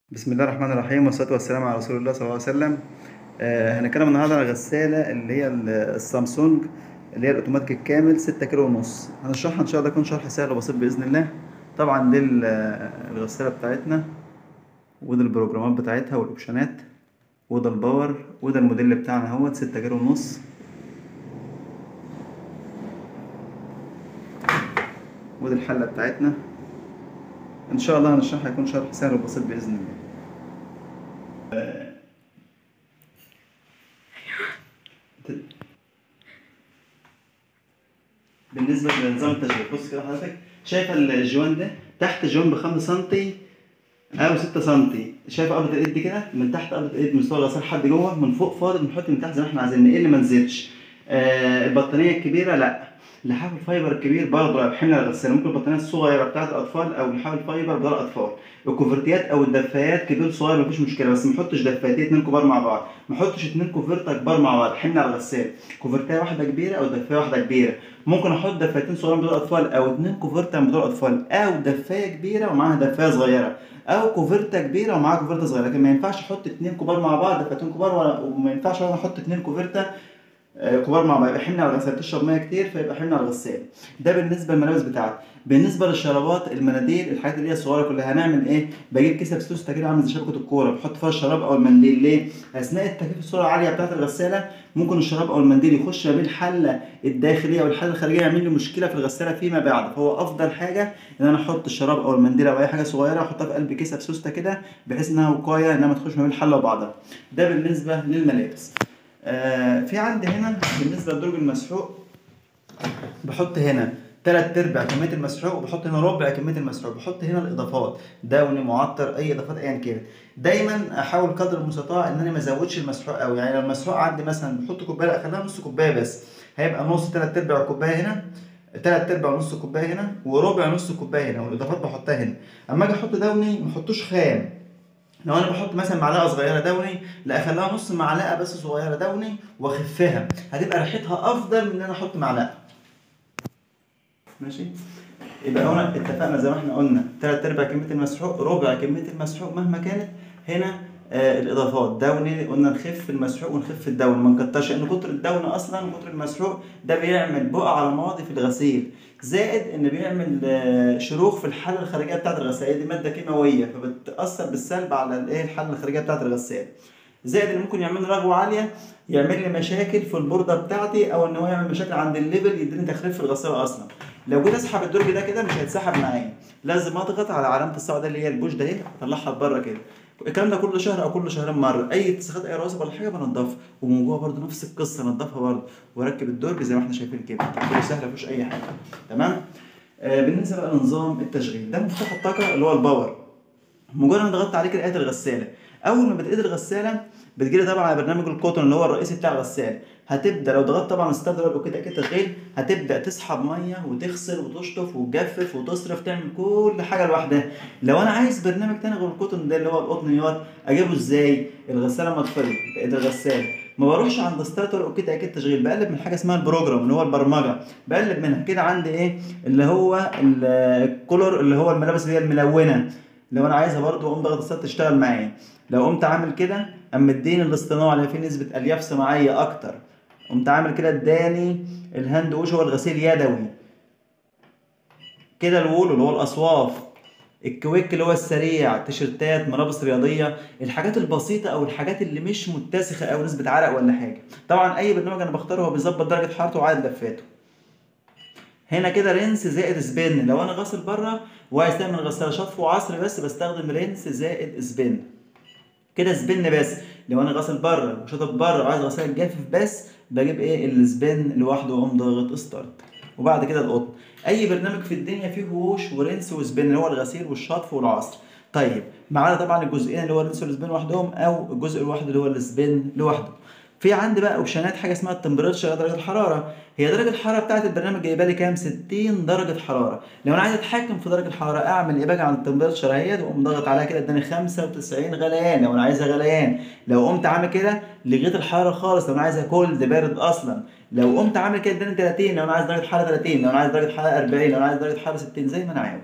بسم الله الرحمن الرحيم والصلاة والسلام على رسول الله صلى الله عليه وسلم آه هنتكلم النهارده عن الغسالة اللي هي ال- السامسونج اللي هي الأوتوماتيك الكامل 6 كيلو ونص هنشرحها إن شاء الله يكون شرح سهل وبسيط بإذن الله طبعا دي ال- الغسالة بتاعتنا وده البروجرامات بتاعتها والأوبشنات وده الباور وده الموديل بتاعنا اهوت 6 كيلو ونص ودي الحلة بتاعتنا إن شاء الله هنشرحها يكون شرح سهل وبسيط بإذن الله بالنسبه لنظام التشغيل بص كده حضرتك شايف الجوان ده تحت الجوان ب 5 سم او 6 سم شايف قبضه الايد دي كده من تحت قبضه الايد مستوى الغسال لحد جوه من فوق فاضي بنحط من تحت زي ما احنا عايزين نقل ما نزيدش آه البطانيه الكبيره لا لحاف الفايبر الكبير برضه بحمل الغسالة ممكن البطانية الصغيرة بتاعت الأطفال أو لحاف الفايبر بتاع الأطفال الكوفرتيات أو الدفايات كبير صغير مفيش مشكلة بس ما نحطش دفايتين اتنين كبار مع بعض ما نحطش اتنين كوفرتة كبار مع بعض حمل على الغسالة كوفرتاية واحدة كبيرة أو دفاية واحدة كبيرة ممكن أحط دفايتين صغيرين بدول الأطفال أو اتنين كوفرتة من بدول الأطفال أو دفاية كبيرة ومعاها دفاية صغيرة أو كوفرتة كبيرة ومعاها كوفرتة صغيرة لكن ما ينفعش أحط اتنين كبار مع بعض دفايتين كبار ولا- وما ينفعش أنا أحط اتنين كوفرتة آه، كبار مع بعض يبقى حمل على الغسالة تشرب ميه كتير فيبقى حمل على الغسالة ده بالنسبه للملابس بتاعتي بالنسبه للشرابات المناديل الحاجات اللي هي الصغيره كلها هنعمل ايه بجيب كيسه بسوس كده عامل زي شبكه الكوره بحط فيها الشراب او المنديل ليه اثناء التكييف السرعه العاليه بتاعه الغساله ممكن الشراب او المنديل يخش ما بين الحله الداخليه والحله الخارجيه يعمل لي مشكله في الغساله فيما بعد فهو افضل حاجه ان انا احط الشراب او المنديل او اي حاجه صغيره احطها في قلب كيسه بسوسته كده بحيث انها وقايه انها ما تخش ما بين الحله وبعضها ده بالنسبه للملابس آه في عندي هنا بالنسبه للدرج المسحوق بحط هنا تلات ارباع كميه المسحوق وبحط هنا ربع كميه المسحوق بحط هنا الاضافات دوني معطر اي اضافات ايا كانت دايما احاول قدر المستطاع ان انا ما ازودش المسحوق قوي يعني لو المسحوق عندي مثلا بحط كوبايه لا اخليها نص كوبايه بس هيبقى نص تلات ارباع كوبايه هنا تلات ارباع نص كوبايه هنا وربع نص كوبايه هنا والاضافات بحطها هنا اما اجي احط دوني ما احطوش خام لو انا بحط مثلا معلقه صغيره دوني لا اخليها نص معلقه بس صغيره دوني واخفها هتبقى ريحتها افضل من ان انا احط معلقه ماشي يبقى هنا اتفقنا زي ما احنا قلنا تلات ارباع كميه المسحوق ربع كميه المسحوق مهما كانت هنا آه الاضافات دوني قلنا نخف المسحوق ونخف الدون ما نكترش لان كتر الدون اصلا كتر المسحوق ده بيعمل بقع على المواضي في الغسيل زائد ان بيعمل آه، شروخ في الحله الخارجيه بتاعه الغساله دي ماده كيماويه فبتاثر بالسلب على الايه الحله الخارجيه بتاعه الغساله زائد ان ممكن يعمل لي رغوه عاليه يعمل لي مشاكل في البورده بتاعتي او ان هو يعمل مشاكل عند الليفل يديني تخريف في الغساله اصلا لو جيت اسحب الدرج ده كده مش هيتسحب معايا لازم اضغط على علامه السوداء اللي هي البوش ده اهي اطلعها لبره كده الكلام ده كل شهر او كل شهرين مره اي اتساخات اي رواسب ولا حاجه بنضفها ومن جوه برده نفس القصه نضفها برده واركب الدرج زي ما احنا شايفين كده كله سهل مفيش اي حاجه تمام آه بالنسبه بقى لنظام التشغيل ده مفتاح الطاقه اللي هو الباور مجرد ما ضغطت عليه كده لقيت الغساله اول ما بتقيد الغساله بتجيلي طبعا على برنامج الكوتون اللي هو الرئيسي بتاع الغساله هتبدا لو ضغطت طبعا ستارت او كده كده تشغيل هتبدا تسحب ميه وتغسل وتشطف وتجفف وتصرف تعمل كل حاجه لوحدها لو انا عايز برنامج تاني غير الكوتون ده اللي هو القطنيات اجيبه ازاي الغساله مطفيه بقيت الغساله ما بروحش عند ستارت او كده اكيد تشغيل بقلب من حاجه اسمها البروجرام اللي هو البرمجه بقلب منها كده عندي ايه اللي هو ال- الكولور اللي هو الملابس اللي هي الملونه لو انا عايزها برضو اقوم ضغط ستارت تشتغل معايا لو قمت عامل كده اما اديني الاصطناعي اللي فيه نسبه الياف سماعيه اكتر قمت عامل كده اداني الهاند ووش هو الغسيل يدوي كده الوول اللي هو الاصواف الكويك اللي هو السريع تيشرتات ملابس رياضيه الحاجات البسيطه او الحاجات اللي مش متسخه او نسبه عرق ولا حاجه طبعا اي برنامج انا بختاره هو بيظبط درجه حرارته وعدد لفاته هنا كده رنس زائد سبين لو انا غاسل بره وعايز تعمل غساله شطف وعصر بس بستخدم رنس زائد سبين كده سبين بس لو انا غاسل بره وشطف بره وعايز غساله جافف بس بجيب ايه السبين لوحده واقوم ضاغط ستارت وبعد كده القطن اي برنامج في الدنيا فيه ووش ورنس وسبين اللي هو الغسيل والشطف والعصر طيب معانا طبعا الجزئين اللي هو الرنس والسبين لوحدهم او الجزء الواحد اللي هو السبين لوحده في عندي بقى اوبشنات حاجه اسمها التمبريتشر درجه الحراره هي درجه الحراره بتاعت البرنامج جايبه لي كام 60 درجه حراره لو انا عايز اتحكم في درجه الحراره اعمل ايه باجي على التمبريتشر اهيت واقوم ضاغط عليها كده اداني 95 غليان لو انا عايزها غليان لو قمت عامل كده لغيت الحراره خالص لو انا عايزها كولد بارد اصلا لو قمت عامل كده اداني 30 لو انا عايز درجه حراره 30 لو انا عايز درجه حراره 40 لو انا عايز درجه حراره 60 زي ما انا عاوز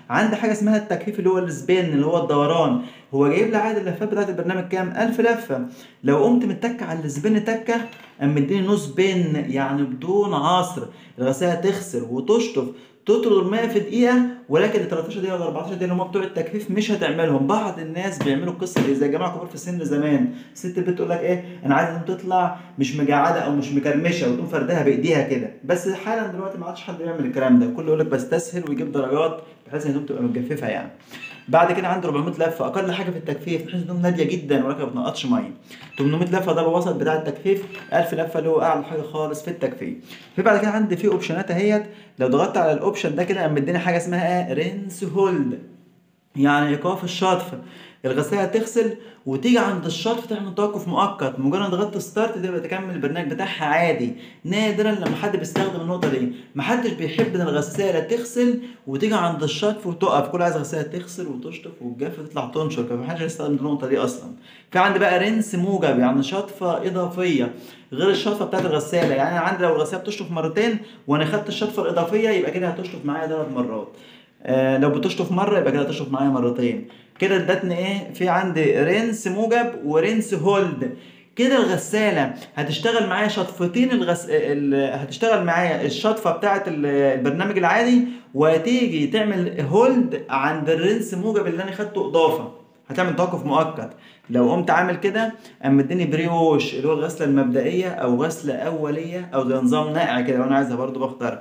عندي حاجه اسمها التكييف اللي هو السبين اللي هو الدوران هو جايب لي عدد اللفات بتاعت البرنامج كام 1000 لفه لو قمت متك على السبين تكه قام مديني نص بين يعني بدون عصر الغساله تغسل وتشطف تطرد الماء في دقيقه ولكن ال 13 دقيقه ولا 14 دقيقه اللي هم بتوع التجفيف مش هتعملهم بعض الناس بيعملوا القصه دي زي جماعه كبار في السن زمان ست البيت تقول لك ايه انا عايز ان تطلع مش مجعده او مش مكرمشه وتقوم فردها بايديها كده بس حالا دلوقتي ما عادش حد بيعمل الكلام ده كله يقول لك بستسهل ويجيب درجات بحيث ان الهدوم تبقى متجففه يعني بعد كده عندي 400 لفه اقل حاجه في التجفيف بحيث الهدوم ناديه جدا ولكن ما بتنقطش ميه 800 لفه ده الوسط بتاع التجفيف 1000 لفه اللي هو اعلى حاجه خالص في التجفيف في بعد كده عندي في اوبشنات اهيت لو ضغطت على الاوبشن ده كده قام مديني حاجه اسمها ايه رينس هولد يعني ايقاف الشطف الغسالة تغسل وتيجي عند الشطف تعمل توقف مؤقت مجرد ضغطت ستارت تبقى تكمل البرنامج بتاعها عادي نادرا لما حد بيستخدم النقطة دي محدش بيحب ان الغسالة تغسل وتيجي عند الشطف وتقف كل عايز غسالة تغسل وتشطف وتجف وتطلع تنشر كان محدش يستخدم النقطة دي اصلا في عندي بقى رنس موجب يعني شطفة اضافية غير الشطفة بتاعت الغسالة يعني انا عندي لو الغسالة بتشطف مرتين وانا خدت الشطفة الاضافية يبقى كده هتشطف معايا ثلاث مرات آه لو بتشطف مره يبقى كده هتشطف معايا مرتين كده ادتني ايه في عندي رنس موجب ورنس هولد كده الغساله هتشتغل معايا شطفتين الغس... ال... هتشتغل معايا الشطفه بتاعه البرنامج العادي وهتيجي تعمل هولد عند الرنس موجب اللي انا خدته اضافه هتعمل توقف مؤقت لو قمت عامل كده قام مديني بريوش اللي هو الغسله المبدئيه او غسله اوليه او زي نظام ناقع كده لو انا عايزها برضو بختار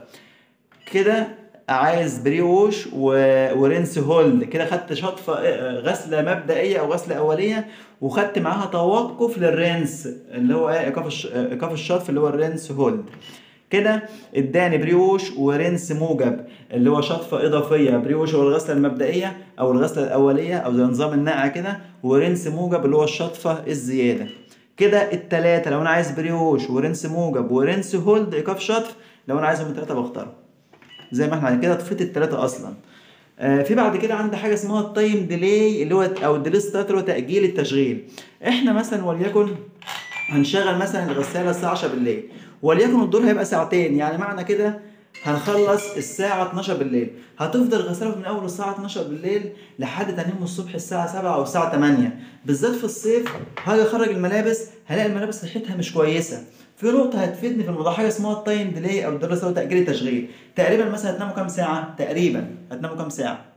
كده عايز بريوش و... ورنس هولد كده خدت شطفه غسله مبدئيه او غسله اوليه وخدت معاها توقف للرنس اللي هو ايه ايقاف الش... ايقاف الشطف اللي هو الرنس هولد كده اداني بريوش ورنس موجب اللي هو شطفه اضافيه بريوش هو الغسله المبدئيه او الغسله الاوليه او زي نظام النقع كده ورنس موجب اللي هو الشطفه الزياده كده التلاته لو انا عايز بريوش ورنس موجب ورنس هولد ايقاف شطف لو انا عايزهم التلاته بختارهم زي ما احنا كده طفيت التلاتة اصلا آه في بعد كده عندي حاجه اسمها التايم ديلي اللي هو او الديلي ستارت اللي هو تاجيل التشغيل احنا مثلا وليكن هنشغل مثلا الغساله الساعه 10 بالليل وليكن الدور هيبقى ساعتين يعني معنى كده هنخلص الساعة 12 بالليل هتفضل الغسالة من أول الساعة 12 بالليل لحد تاني يوم الصبح الساعة 7 أو الساعة 8 بالذات في الصيف هاجي أخرج الملابس هلاقي الملابس ريحتها مش كويسة في نقطة هتفيدني في الموضوع حاجة اسمها التايم ديلي أو الدراسة تأجيل التشغيل تقريبا مثلا هتناموا كام ساعة؟ تقريبا هتناموا كام ساعة؟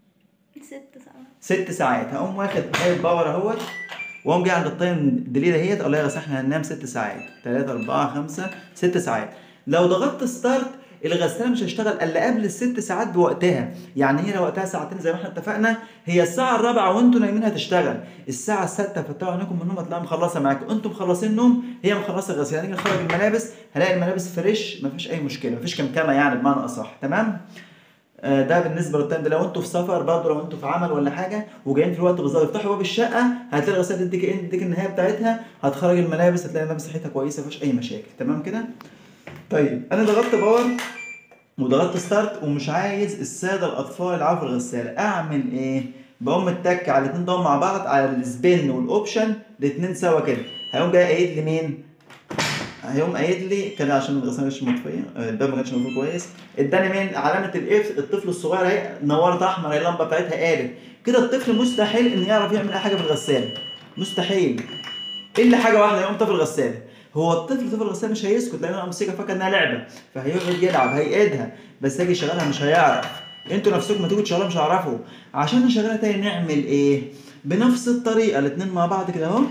ست ساعات ست ساعات هقوم واخد آية باور اهوت واقوم جاي عند التايم ديلي دهيت اقول لها يا احنا هننام ست ساعات 3 4 5 ست ساعات لو ضغطت ستارت الغساله مش هتشتغل الا قبل الست ساعات بوقتها يعني هي لو وقتها ساعتين زي ما احنا اتفقنا هي الساعه الرابعه وانتوا نايمين هتشتغل الساعه السادسه فتحوا عينيكم من النوم هتلاقيها مخلصه معاكم انتوا مخلصين نوم هي مخلصه الغساله نيجي نخرج الملابس هلاقي الملابس فريش مفيش اي مشكله مفيش كمكمه يعني بمعنى اصح تمام آه، ده بالنسبه للتايم ده لو انتوا في سفر برضه لو انتوا في عمل ولا حاجه وجايين في الوقت بالظبط افتحوا باب الشقه هتلاقي الغساله تديك ايه تديك النهايه بتاعتها هتخرج الملابس هتلاقي الملابس ريحتها كويسه مفيش اي مشاكل تمام كده طيب انا ضغطت باور وضغطت ستارت ومش عايز الساده الاطفال يلعبوا في الغساله اعمل ايه بقوم متك على الاثنين دول مع بعض على السبين والاوبشن الاثنين سوا كده هيقوم جاي قايد لي مين هيقوم قايد لي كده عشان الغساله مش مطفيه الباب ما كانش مطفي كويس اداني مين علامه الاف الطفل الصغير اهي نورت احمر اللمبه بتاعتها قالت كده الطفل مستحيل ان يعرف يعمل اي حاجه في الغساله مستحيل الا حاجه واحده يقوم طفل الغساله هو الطفل طفل الغساله مش هيسكت لان امسكها فاكر انها لعبه فهيقعد يلعب هيقيدها بس اجي يشغلها مش هيعرف انتوا نفسكم ما تيجوا تشغلوها مش هعرفوا عشان نشغلها تاني نعمل ايه بنفس الطريقه الاثنين مع بعض كده اهو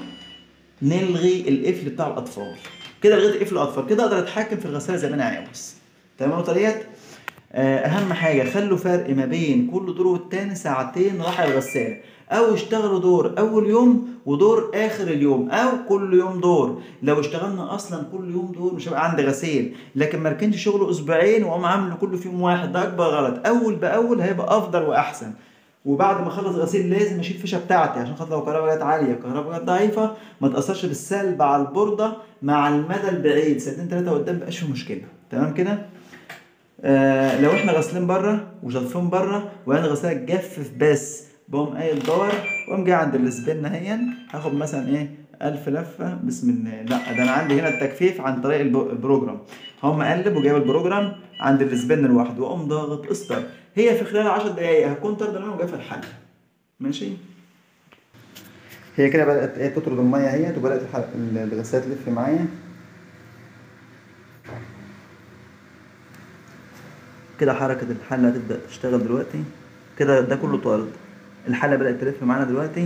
نلغي القفل بتاع الاطفال كده لغيت قفل الاطفال كده اقدر اتحكم في الغساله زي ما انا عاوز تمام النقطه ديت آه، اهم حاجه خلوا فرق ما بين كل دور والتاني ساعتين راحه الغساله او اشتغلوا دور اول يوم ودور اخر اليوم او كل يوم دور لو اشتغلنا اصلا كل يوم دور مش هيبقى عندي غسيل لكن ما ركنش شغله اسبوعين واقوم عامله كله في يوم واحد ده اكبر غلط اول باول هيبقى افضل واحسن وبعد ما اخلص غسيل لازم اشيل الفيشه بتاعتي عشان خاطر لو الكهرباء جت عاليه الكهرباء جت ضعيفه ما تاثرش بالسلب على البورده مع المدى البعيد سنتين ثلاثه قدام مبقاش في مشكله تمام كده آه لو احنا غاسلين بره وشاطفين بره وعندي غساله تجفف بس بقوم قايل دور واقوم جاي عند السبين اهيا هاخد مثلا ايه ألف لفة بسم الله لا ده أنا عندي هنا التجفيف عن طريق الب- البروجرام هقوم مقلب وجايب البروجرام عند السبين لوحده واقوم ضاغط استر هي في خلال 10 دقايق هتكون طرد الميه وجايه في الحل ماشي هي كده بدات ايه تطرد الميه اهيت وبدات الحل- الغساله تلف معايا كده حركه الحله هتبدا تشتغل دلوقتي كده ده كله طارد الحله بدات تلف معانا دلوقتي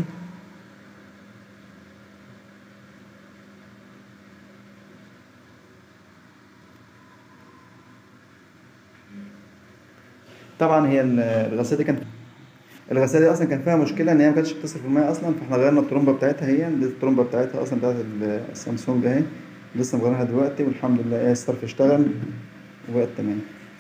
طبعا هي ال- الغساله دي كانت الغساله دي اصلا كان فيها مشكله ان هي ما كانتش بتصرف الميه اصلا فاحنا غيرنا الترومبه بتاعتها هي دي الترومبه بتاعتها اصلا بتاعت ال- السامسونج اهي لسه مغيرينها دلوقتي والحمد لله ايه الصرف اشتغل وبقت تمام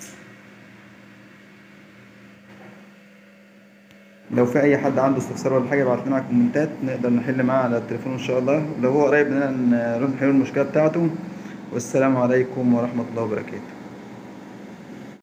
لو في اي حد عنده استفسار ولا حاجه يبعت لنا على الكومنتات نقدر نحل معاه على التليفون ان شاء الله لو هو قريب مننا نروح نحل المشكله بتاعته والسلام عليكم ورحمه الله وبركاته